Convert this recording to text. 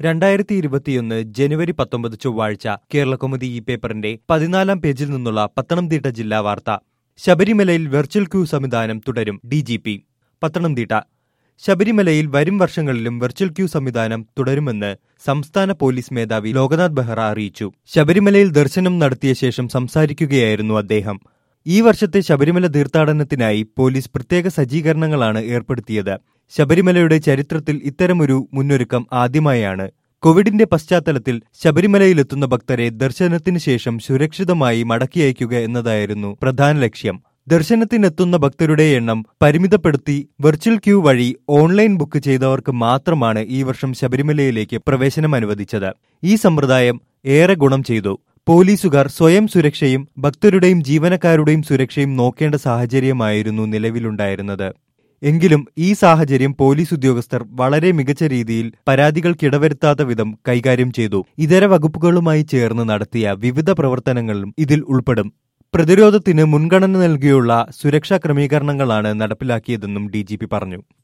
രണ്ടായിരത്തി ഇരുപത്തിയൊന്ന് ജനുവരി പത്തൊമ്പത് ചൊവ്വാഴ്ച കേരളകൗമുദി ഈ പേപ്പറിന്റെ പതിനാലാം പേജിൽ നിന്നുള്ള പത്തനംതിട്ട ജില്ലാ വാർത്ത ശബരിമലയിൽ വെർച്വൽ ക്യൂ സംവിധാനം തുടരും ഡി ജി പി പത്തനംതിട്ട ശബരിമലയിൽ വരും വർഷങ്ങളിലും വെർച്വൽ ക്യൂ സംവിധാനം തുടരുമെന്ന് സംസ്ഥാന പോലീസ് മേധാവി ലോക്നാഥ് ബെഹ്റ അറിയിച്ചു ശബരിമലയിൽ ദർശനം നടത്തിയ ശേഷം സംസാരിക്കുകയായിരുന്നു അദ്ദേഹം ഈ വർഷത്തെ ശബരിമല തീർത്ഥാടനത്തിനായി പോലീസ് പ്രത്യേക സജ്ജീകരണങ്ങളാണ് ഏർപ്പെടുത്തിയത് ശബരിമലയുടെ ചരിത്രത്തിൽ ഇത്തരമൊരു മുന്നൊരുക്കം ആദ്യമായാണ് കോവിഡിന്റെ പശ്ചാത്തലത്തിൽ ശബരിമലയിലെത്തുന്ന ഭക്തരെ ദർശനത്തിന് ശേഷം സുരക്ഷിതമായി മടക്കി അയക്കുക എന്നതായിരുന്നു പ്രധാന ലക്ഷ്യം ദർശനത്തിനെത്തുന്ന ഭക്തരുടെ എണ്ണം പരിമിതപ്പെടുത്തി വെർച്വൽ ക്യൂ വഴി ഓൺലൈൻ ബുക്ക് ചെയ്തവർക്ക് മാത്രമാണ് ഈ വർഷം ശബരിമലയിലേക്ക് പ്രവേശനം അനുവദിച്ചത് ഈ സമ്പ്രദായം ഏറെ ഗുണം ചെയ്തു പോലീസുകാർ സ്വയം സുരക്ഷയും ഭക്തരുടെയും ജീവനക്കാരുടെയും സുരക്ഷയും നോക്കേണ്ട സാഹചര്യമായിരുന്നു നിലവിലുണ്ടായിരുന്നത് എങ്കിലും ഈ സാഹചര്യം പോലീസ് ഉദ്യോഗസ്ഥർ വളരെ മികച്ച രീതിയിൽ പരാതികൾക്കിടവരുത്താത്ത വിധം കൈകാര്യം ചെയ്തു ഇതര വകുപ്പുകളുമായി ചേർന്ന് നടത്തിയ വിവിധ പ്രവർത്തനങ്ങളും ഇതിൽ ഉൾപ്പെടും പ്രതിരോധത്തിന് മുൻഗണന നൽകിയുള്ള സുരക്ഷാ ക്രമീകരണങ്ങളാണ് നടപ്പിലാക്കിയതെന്നും ഡി പറഞ്ഞു